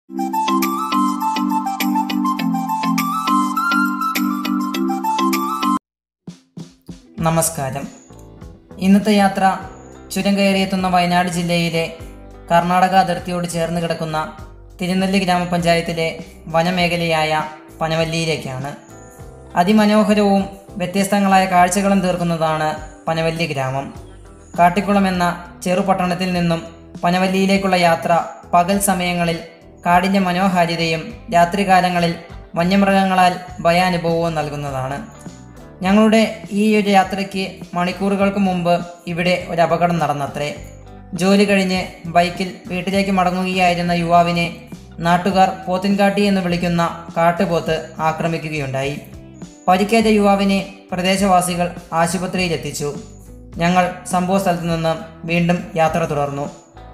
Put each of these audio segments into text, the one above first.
നമസ്കാരം ഇന്നത്തെ യാത്ര ചുരം കയറിയെത്തുന്ന വയനാട് ജില്ലയിലെ കർണാടക അതിർത്തിയോട് ചേർന്ന് കിടക്കുന്ന തിരുനെല്ലി ഗ്രാമപഞ്ചായത്തിലെ വനമേഖലയായ പനവല്ലിയിലേക്കാണ് അതിമനോഹരവും വ്യത്യസ്തങ്ങളായ കാഴ്ചകളും തീർക്കുന്നതാണ് പനവല്ലി ഗ്രാമം കാട്ടിക്കുളം എന്ന ചെറുപട്ടണത്തിൽ നിന്നും പനവല്ലിയിലേക്കുള്ള യാത്ര പകൽ സമയങ്ങളിൽ കാടിൻ്റെ മനോഹാരിതയും രാത്രികാലങ്ങളിൽ വന്യമൃഗങ്ങളാൽ ഭയാനുഭവവും നൽകുന്നതാണ് ഞങ്ങളുടെ ഈ ഒരു യാത്രയ്ക്ക് മണിക്കൂറുകൾക്ക് മുമ്പ് ഇവിടെ ഒരു അപകടം നടന്നത്രേ ജോലി കഴിഞ്ഞ് ബൈക്കിൽ വീട്ടിലേക്ക് മടങ്ങുകയായിരുന്ന യുവാവിനെ നാട്ടുകാർ പോത്തിൻകാട്ടി എന്ന് വിളിക്കുന്ന കാട്ടുപോത്ത് ആക്രമിക്കുകയുണ്ടായി പരിക്കേറ്റ യുവാവിനെ പ്രദേശവാസികൾ ആശുപത്രിയിലെത്തിച്ചു ഞങ്ങൾ സംഭവ സ്ഥലത്ത് നിന്ന് വീണ്ടും യാത്ര തുടർന്നു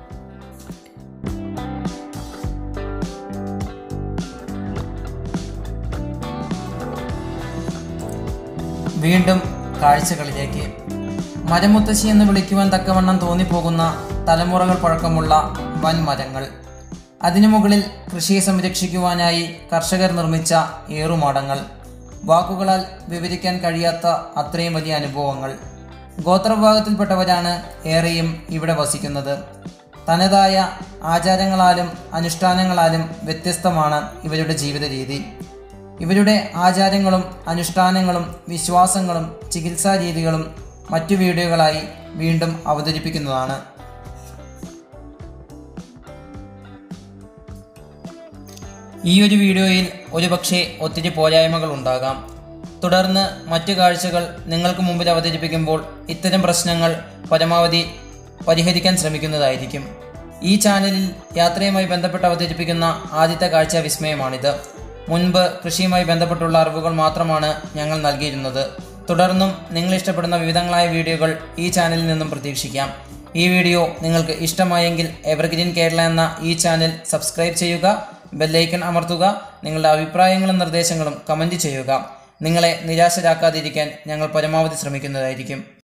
വീണ്ടും കാഴ്ചകളിലേക്ക് മരമുത്തശ്ശി എന്ന് വിളിക്കുവാൻ തക്കവണ്ണം തോന്നിപ്പോകുന്ന തലമുറകൾ പഴക്കമുള്ള വൻ മരങ്ങൾ അതിനു മുകളിൽ കൃഷിയെ സംരക്ഷിക്കുവാനായി കർഷകർ നിർമ്മിച്ച ഏറുമാടങ്ങൾ വാക്കുകളാൽ വിവരിക്കാൻ കഴിയാത്ത അത്രയും വലിയ അനുഭവങ്ങൾ ഗോത്രവിഭാഗത്തിൽപ്പെട്ടവരാണ് ഏറെയും ഇവിടെ വസിക്കുന്നത് തനതായ ആചാരങ്ങളാലും അനുഷ്ഠാനങ്ങളാലും വ്യത്യസ്തമാണ് ഇവരുടെ ജീവിത രീതി ഇവരുടെ ആചാരങ്ങളും അനുഷ്ഠാനങ്ങളും വിശ്വാസങ്ങളും ചികിത്സാ രീതികളും മറ്റു വീഡിയോകളായി വീണ്ടും അവതരിപ്പിക്കുന്നതാണ് ഈ ഒരു വീഡിയോയിൽ ഒരുപക്ഷെ ഒത്തിരി പോരായ്മകൾ ഉണ്ടാകാം തുടർന്ന് മറ്റു കാഴ്ചകൾ നിങ്ങൾക്ക് മുമ്പിൽ അവതരിപ്പിക്കുമ്പോൾ ഇത്തരം പ്രശ്നങ്ങൾ പരമാവധി പരിഹരിക്കാൻ ശ്രമിക്കുന്നതായിരിക്കും ഈ ചാനലിൽ യാത്രയുമായി ബന്ധപ്പെട്ട് അവതരിപ്പിക്കുന്ന ആദ്യത്തെ കാഴ്ച വിസ്മയമാണിത് മുൻപ് കൃഷിയുമായി ബന്ധപ്പെട്ടുള്ള അറിവുകൾ മാത്രമാണ് ഞങ്ങൾ നൽകിയിരുന്നത് തുടർന്നും നിങ്ങൾ ഇഷ്ടപ്പെടുന്ന വിവിധങ്ങളായ വീഡിയോകൾ ഈ ചാനലിൽ നിന്നും പ്രതീക്ഷിക്കാം ഈ വീഡിയോ നിങ്ങൾക്ക് ഇഷ്ടമായെങ്കിൽ എവർഗ്രീൻ കേരള എന്ന ഈ ചാനൽ സബ്സ്ക്രൈബ് ചെയ്യുക ബെല്ലൈക്കൺ അമർത്തുക നിങ്ങളുടെ അഭിപ്രായങ്ങളും നിർദ്ദേശങ്ങളും കമൻറ്റ് ചെയ്യുക നിങ്ങളെ നിരാശരാക്കാതിരിക്കാൻ ഞങ്ങൾ പരമാവധി ശ്രമിക്കുന്നതായിരിക്കും